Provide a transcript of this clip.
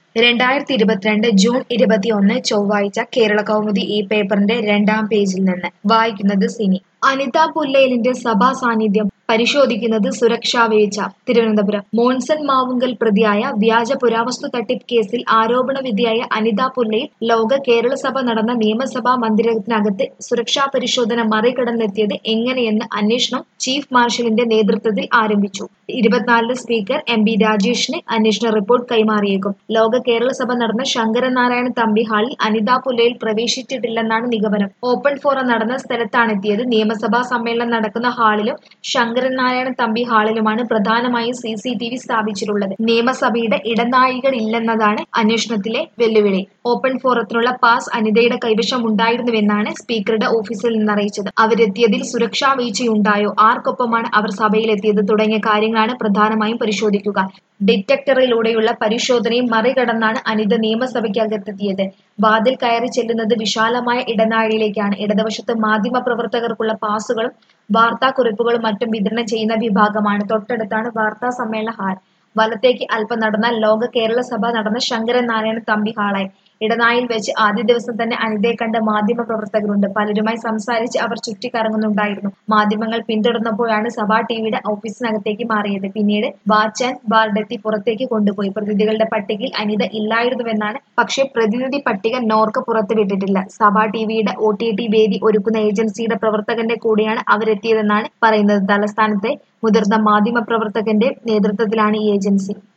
രണ്ടായിരത്തി ഇരുപത്തിരണ്ട് ജൂൺ ഇരുപത്തിയൊന്ന് ചൊവ്വാഴ്ച കേരള കൗമുദി ഈ പേപ്പറിന്റെ രണ്ടാം പേജിൽ നിന്ന് വായിക്കുന്നത് സിനി അനിത പുല്ലയിലിന്റെ സഭാ സാന്നിധ്യം പരിശോധിക്കുന്നത് സുരക്ഷാ വീഴ്ച തിരുവനന്തപുരം മോൺസൺ മാവുങ്കൽ പ്രതിയായ വ്യാജ പുരാവസ്തു തട്ടിപ്പ് കേസിൽ ആരോപണ വിധിയായ അനിത പുല്ലയിൽ ലോക കേരള സഭ നടന്ന നിയമസഭാ മന്ദിരത്തിനകത്ത് സുരക്ഷാ പരിശോധന മറികടന്നെത്തിയത് എങ്ങനെയെന്ന് അന്വേഷണം ചീഫ് മാർഷലിന്റെ നേതൃത്വത്തിൽ ആരംഭിച്ചു ഇരുപത്തിനാലിന് സ്പീക്കർ എം ബി രാജേഷിന് അന്വേഷണ റിപ്പോർട്ട് കൈമാറിയേക്കും ലോക കേരള സഭ നടന്ന ശങ്കരനാരായണ തമ്പി ഹാളിൽ അനിത പുല്ലയിൽ പ്രവേശിച്ചിട്ടില്ലെന്നാണ് നിഗമനം ഓപ്പൺ ഫോറം നടന്ന സ്ഥലത്താണെത്തിയത് നിയമസഭാ സമ്മേളനം നടക്കുന്ന ഹാളിലും ശങ്കരനാരായണ തമ്പി ഹാളിലുമാണ് പ്രധാനമായും സി സി ടി വി സ്ഥാപിച്ചിട്ടുള്ളത് നിയമസഭയുടെ ഇടനാഴികളില്ലെന്നതാണ് അന്വേഷണത്തിലെ വെല്ലുവിളി ഓപ്പൺ ഫോറത്തിനുള്ള പാസ് അനിതയുടെ കൈവശം ഉണ്ടായിരുന്നുവെന്നാണ് സ്പീക്കറുടെ ഓഫീസിൽ നിന്ന് അറിയിച്ചത് അവരെത്തിയതിൽ സുരക്ഷാ വീഴ്ചയുണ്ടായോ ആർക്കൊപ്പമാണ് അവർ സഭയിലെത്തിയത് തുടങ്ങിയ കാര്യങ്ങളാണ് പ്രധാനമായും പരിശോധിക്കുക ഡിറ്റക്ടറിലൂടെയുള്ള പരിശോധനയും മറികടന്നാണ് അനിത നിയമസഭയ്ക്കകത്തെത്തിയത് വാതിൽ കയറി ചെല്ലുന്നത് വിശാലമായ ഇടനാഴിയിലേക്കാണ് ഇടതുവശത്ത് മാധ്യമ പ്രവർത്തകർക്കുള്ള പാസുകളും വാർത്താക്കുറിപ്പുകളും മറ്റും വിതരണം ചെയ്യുന്ന വിഭാഗമാണ് തൊട്ടടുത്താണ് വാർത്താ സമ്മേളന ഹാൾ വലത്തേക്ക് അല്പം നടന്നാൽ ലോക കേരള സഭ നടന്ന ശങ്കരനാരായണ തമ്പി ഹാളായി ഇടനായിൽ വെച്ച് ആദ്യ ദിവസം തന്നെ അനിതയെ കണ്ട മാധ്യമ പ്രവർത്തകരുണ്ട് പലരുമായി സംസാരിച്ച് അവർ ചുറ്റിക്കറങ്ങുന്നുണ്ടായിരുന്നു മാധ്യമങ്ങൾ പിന്തുടർന്നപ്പോഴാണ് സഭാ ടിവിയുടെ ഓഫീസിനകത്തേക്ക് മാറിയത് പിന്നീട് വാച്ച് ആൻഡ് ബാർഡെത്തി പുറത്തേക്ക് കൊണ്ടുപോയി പ്രതിനിധികളുടെ പട്ടികയിൽ അനിത ഇല്ലായിരുന്നുവെന്നാണ് പക്ഷേ പ്രതിനിധി പട്ടിക നോർക്ക് പുറത്തുവിട്ടിട്ടില്ല സഭാ ടിവിയുടെ ഒ ടി ടി വേദി ഒരുക്കുന്ന ഏജൻസിയുടെ പ്രവർത്തകന്റെ കൂടെയാണ് അവരെത്തിയതെന്നാണ് പറയുന്നത് തലസ്ഥാനത്തെ മുതിർന്ന മാധ്യമ പ്രവർത്തകന്റെ നേതൃത്വത്തിലാണ് ഈ ഏജൻസി